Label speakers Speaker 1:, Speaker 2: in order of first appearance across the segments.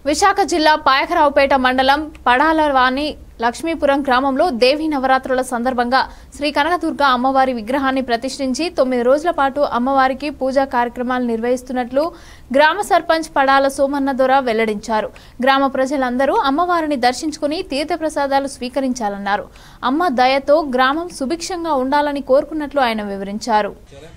Speaker 1: విశాఖ జిల్లా పాయకరావుపేట మండలం పడాలవాణి లక్ష్మీపురం గ్రామంలో దేవీ నవరాత్రుల సందర్భంగా శ్రీ కనకదుర్గ అమ్మవారి విగ్రహాన్ని ప్రతిష్ఠించి తొమ్మిది రోజుల పాటు అమ్మవారికి పూజా కార్యక్రమాలు నిర్వహిస్తున్నట్లు గ్రామ సర్పంచ్ పడాల సోమన్న దొర వెల్లడించారు గ్రామ ప్రజలందరూ అమ్మవారిని దర్శించుకుని తీర్థప్రసాదాలు స్వీకరించాలన్నారు అమ్మ దయతో గ్రామం సుభిక్షంగా ఉండాలని కోరుకున్నట్లు ఆయన వివరించారు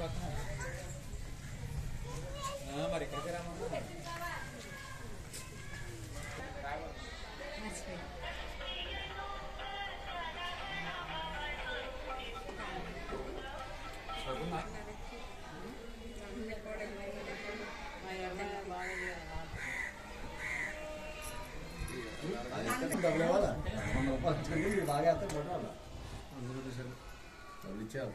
Speaker 2: డబ్బులు ఇవ్వాలా వంద రూపాయలు ఇచ్చింది మీరు బాగా వేస్తే ఫోటో వాళ్ళ డబ్బులు ఇచ్చారు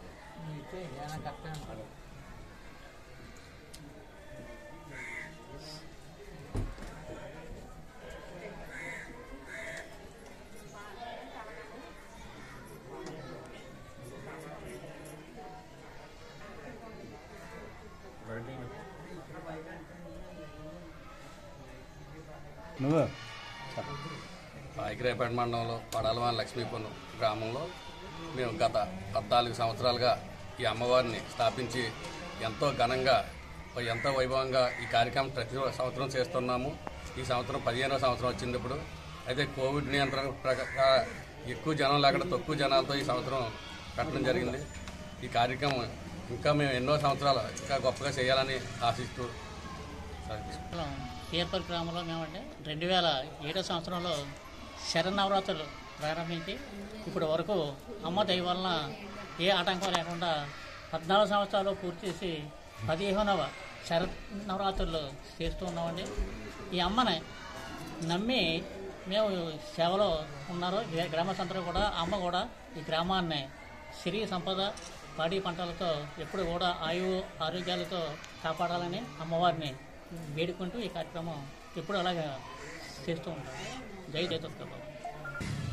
Speaker 3: నువ్వు
Speaker 4: పాయకరాయపేట మండలంలో పడాలవాన లక్ష్మీపురం గ్రామంలో మేము గత పద్నాలుగు సంవత్సరాలుగా ఈ అమ్మవారిని స్థాపించి ఎంతో ఘనంగా ఎంతో వైభవంగా ఈ కార్యక్రమం ప్రతి సంవత్సరం చేస్తున్నాము ఈ సంవత్సరం పదిహేనవ సంవత్సరం వచ్చింది ఇప్పుడు అయితే కోవిడ్ నియంత్రణ ప్రకారం ఎక్కువ జనం లేకుండా తక్కువ జనాలతో ఈ సంవత్సరం పెట్టడం జరిగింది ఈ కార్యక్రమం ఇంకా మేము ఎన్నో సంవత్సరాలు ఇంకా గొప్పగా చేయాలని ఆశిస్తూ సాగిస్తున్నాం.
Speaker 5: పేర్పల్ గ్రామంలో మేమంటే రెండు వేల ఏడో సంవత్సరంలో శరన్నవరాత్రులు ప్రారంభించి ఇప్పటి వరకు అమ్మ దయ వలన ఏ ఆటంకం లేకుండా పద్నాలుగు సంవత్సరాలు పూర్తి చేసి పదిహేనవ శరన్నవరాత్రులు చేస్తూ ఉన్నామండి ఈ అమ్మని నమ్మి మేము సేవలో ఉన్నారు గ్రా- గ్రామస్తులందరూ కూడా అమ్మ కూడా ఈ గ్రామాన్ని సిరి సంపద పాడి పంటలతో ఎప్పుడు కూడా ఆయువు ఆరోగ్యాలతో కాపాడాలని అమ్మవారిని వేడుకుంటూ ఈ కార్యక్రమం ఎప్పుడు అలాగే చేస్తూ ఉంటాం జై జయతత్వ